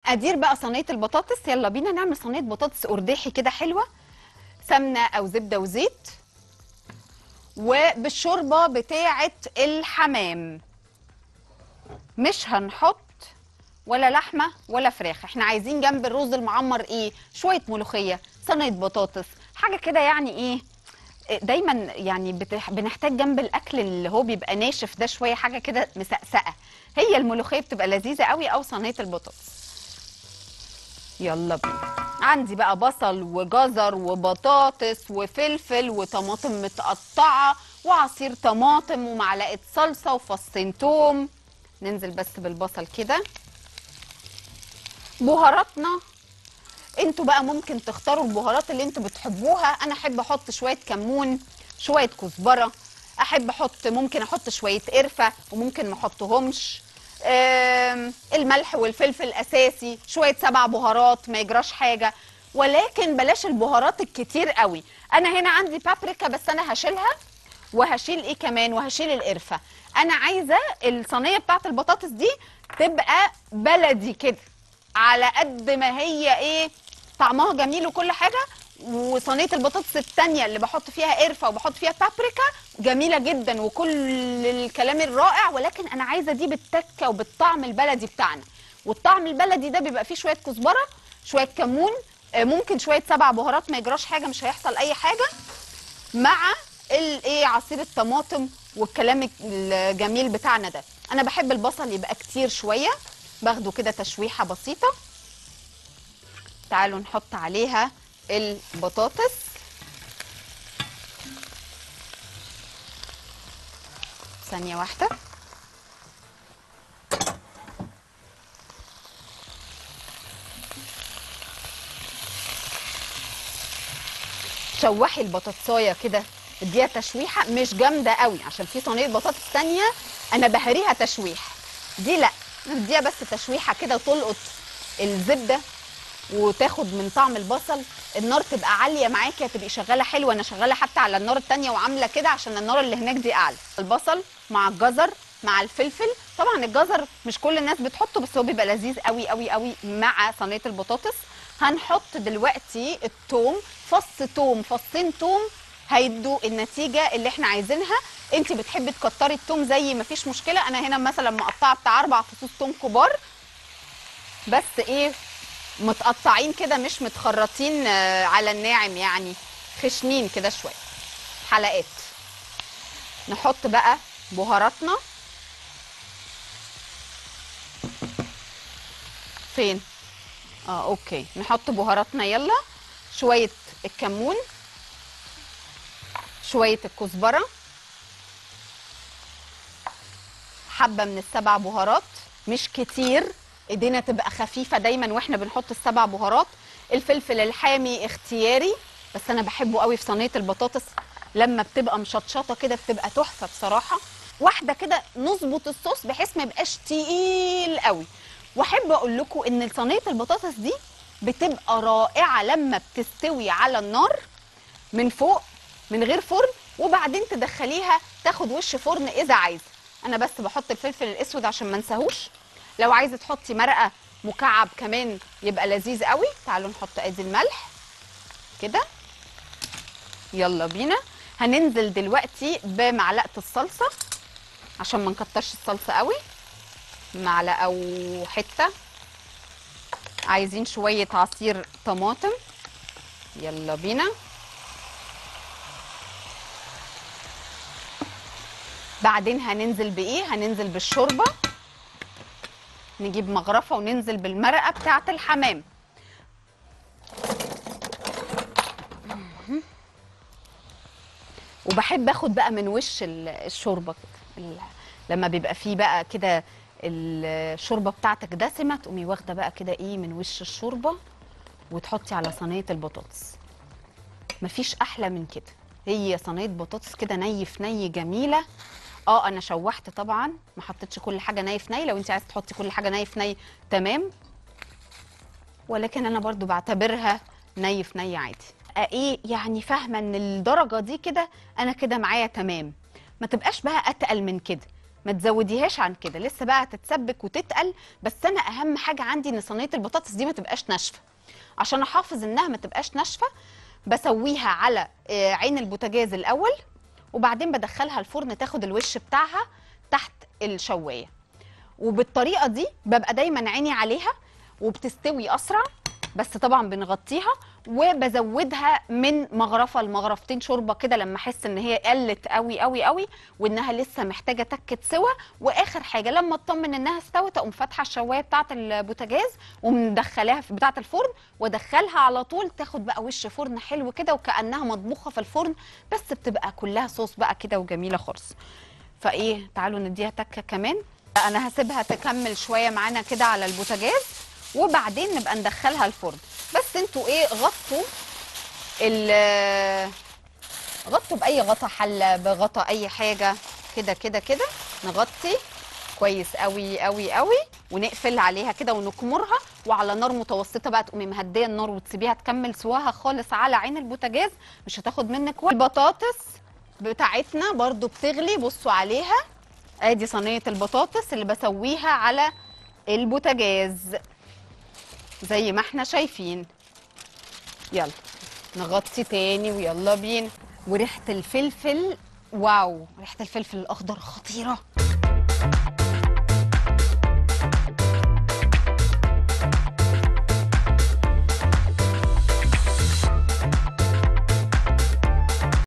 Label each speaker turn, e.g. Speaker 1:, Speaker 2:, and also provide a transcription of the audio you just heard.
Speaker 1: مقادير بقى صينيه البطاطس يلا بينا نعمل صينيه بطاطس قرداحي كده حلوه سمنه او زبده وزيت وبالشوربه بتاعه الحمام مش هنحط ولا لحمه ولا فراخ احنا عايزين جنب الرز المعمر ايه شويه ملوخيه صينيه بطاطس حاجه كده يعني ايه دايما يعني بتح... بنحتاج جنب الاكل اللي هو بيبقى ناشف ده شويه حاجه كده مسقسقه هي الملوخيه بتبقى لذيذه قوي او صينيه البطاطس يلا بينا عندي بقى بصل وجزر وبطاطس وفلفل وطماطم متقطعه وعصير طماطم ومعلقه صلصه وفصين توم ننزل بس بالبصل كده بهاراتنا انتوا بقى ممكن تختاروا البهارات اللي انتوا بتحبوها انا احب احط شويه كمون شويه كزبره احب احط ممكن احط شويه قرفه وممكن ما احطهمش آم، الملح والفلفل اساسي شويه سبع بهارات ما يجراش حاجه ولكن بلاش البهارات الكتير قوي انا هنا عندي بابريكا بس انا هشيلها وهشيل ايه كمان وهشيل القرفه انا عايزه الصينيه بتاعت البطاطس دي تبقى بلدي كده على قد ما هي ايه طعمها جميل وكل حاجه وصينيه البطاطس التانية اللي بحط فيها قرفه وبحط فيها بابريكا جميله جدا وكل الكلام الرائع ولكن انا عايزه دي بالتكه وبالطعم البلدي بتاعنا والطعم البلدي ده بيبقى فيه شويه كزبره شويه كمون آه، ممكن شويه سبع بهارات ما يجراش حاجه مش هيحصل اي حاجه مع الايه عصير الطماطم والكلام الجميل بتاعنا ده انا بحب البصل يبقى كتير شويه باخده كده تشويحه بسيطه تعالوا نحط عليها البطاطس ثانيه واحده شوحي البطاطسايه كده اديها تشويحه مش جامده قوي عشان في صينيه بطاطس تانية انا بهريها تشويح دي لا نديها بس تشويحه كده تلقط الزبده وتاخد من طعم البصل النار تبقى عاليه معاكي هتبقي شغاله حلوه انا شغاله حتى على النار التانية وعامله كده عشان النار اللي هناك دي اعلى البصل مع الجزر مع الفلفل طبعا الجزر مش كل الناس بتحطه بس هو بيبقى لذيذ قوي قوي قوي مع صينيه البطاطس هنحط دلوقتي التوم فص توم فصين توم هيدوا النتيجه اللي احنا عايزينها انت بتحبي تكتري التوم زي ما فيش مشكله انا هنا مثلا مقطعه بتاع اربع فصوص توم كبار بس ايه متقطعين كده مش متخرطين آه، على الناعم يعني خشنين كده شويه حلقات نحط بقى بهاراتنا فين اه اوكي نحط بهاراتنا يلا شويه الكمون شويه الكزبره حبه من السبع بهارات مش كتير ايدينا تبقى خفيفه دايما واحنا بنحط السبع بهارات الفلفل الحامي اختياري بس انا بحبه قوي في صينيه البطاطس لما بتبقى مشطشطه كده بتبقى تحفه بصراحه واحده كده نظبط الصوص بحيث ما يبقاش تقيل قوي واحب اقول لكم ان صينيه البطاطس دي بتبقى رائعه لما بتستوي على النار من فوق من غير فرن وبعدين تدخليها تاخد وش فرن اذا عايزه انا بس بحط الفلفل الاسود عشان ما انساهوش لو عايزه تحطي مرقه مكعب كمان يبقى لذيذ قوي تعالوا نحط ادي الملح كده يلا بينا هننزل دلوقتي بمعلقه الصلصه عشان ما نكترش الصلصه قوي معلقه وحته عايزين شويه عصير طماطم يلا بينا بعدين هننزل بايه هننزل بالشوربه نجيب مغرفه وننزل بالمرقه بتاعه الحمام وبحب اخد بقى من وش ال- الشوربه كده ال- لما بيبقى فيه بقى كده الشوربه بتاعتك دسمه تقومي واخده بقى كده ايه من وش الشوربه وتحطي على صينيه البطاطس مفيش احلى من كده هي صينيه بطاطس كده ني في ني جميله اه انا شوحت طبعا ما حطيتش كل حاجه ني في ني لو انت عايزه تحطي كل حاجه ني في ني تمام ولكن انا برضو بعتبرها ني في ني عادي آه ايه يعني فاهمه ان الدرجه دي كده انا كده معايا تمام ما تبقاش بقى اتقل من كده ما تزوديهاش عن كده لسه بقى هتتسبك وتتقل بس انا اهم حاجه عندي ان صينيه البطاطس دي ما تبقاش ناشفه عشان احافظ انها ما تبقاش ناشفه بسويها على آه، عين البوتاجاز الاول وبعدين بدخلها الفرن تاخد الوش بتاعها تحت الشوايه وبالطريقه دي ببقى دايما عيني عليها وبتستوي اسرع بس طبعا بنغطيها وبزودها من مغرفه لمغرفتين شوربه كده لما احس ان هي قلت قوي قوي قوي وانها لسه محتاجه تكه سوا واخر حاجه لما اطمن انها استوت اقوم فاتحه الشوايه بتاعه البوتاجاز ومدخلاها في بتاعه الفرن وادخلها على طول تاخد بقى وش فرن حلو كده وكانها مطبوخه في الفرن بس بتبقى كلها صوص بقى كده وجميله خالص فايه تعالوا نديها تكه كمان انا هسيبها تكمل شويه معانا كده على البوتاجاز وبعدين نبقى ندخلها الفرن بس انتوا ايه غطوا ال غطوا باي غطا حله بغطا اي حاجه كده كده كده نغطي كويس قوي قوي قوي ونقفل عليها كده ونكمرها وعلى نار متوسطه بقى تقومي مهديه النار وتسيبيها تكمل سواها خالص على عين البوتاجاز مش هتاخد منك وقت البطاطس بتاعتنا برضو بتغلي بصوا عليها ادي صينيه البطاطس اللي بسويها على البوتاجاز زي ما احنا شايفين يلا نغطي تاني ويلا بينا وريحه الفلفل واو ريحه الفلفل الاخضر خطيره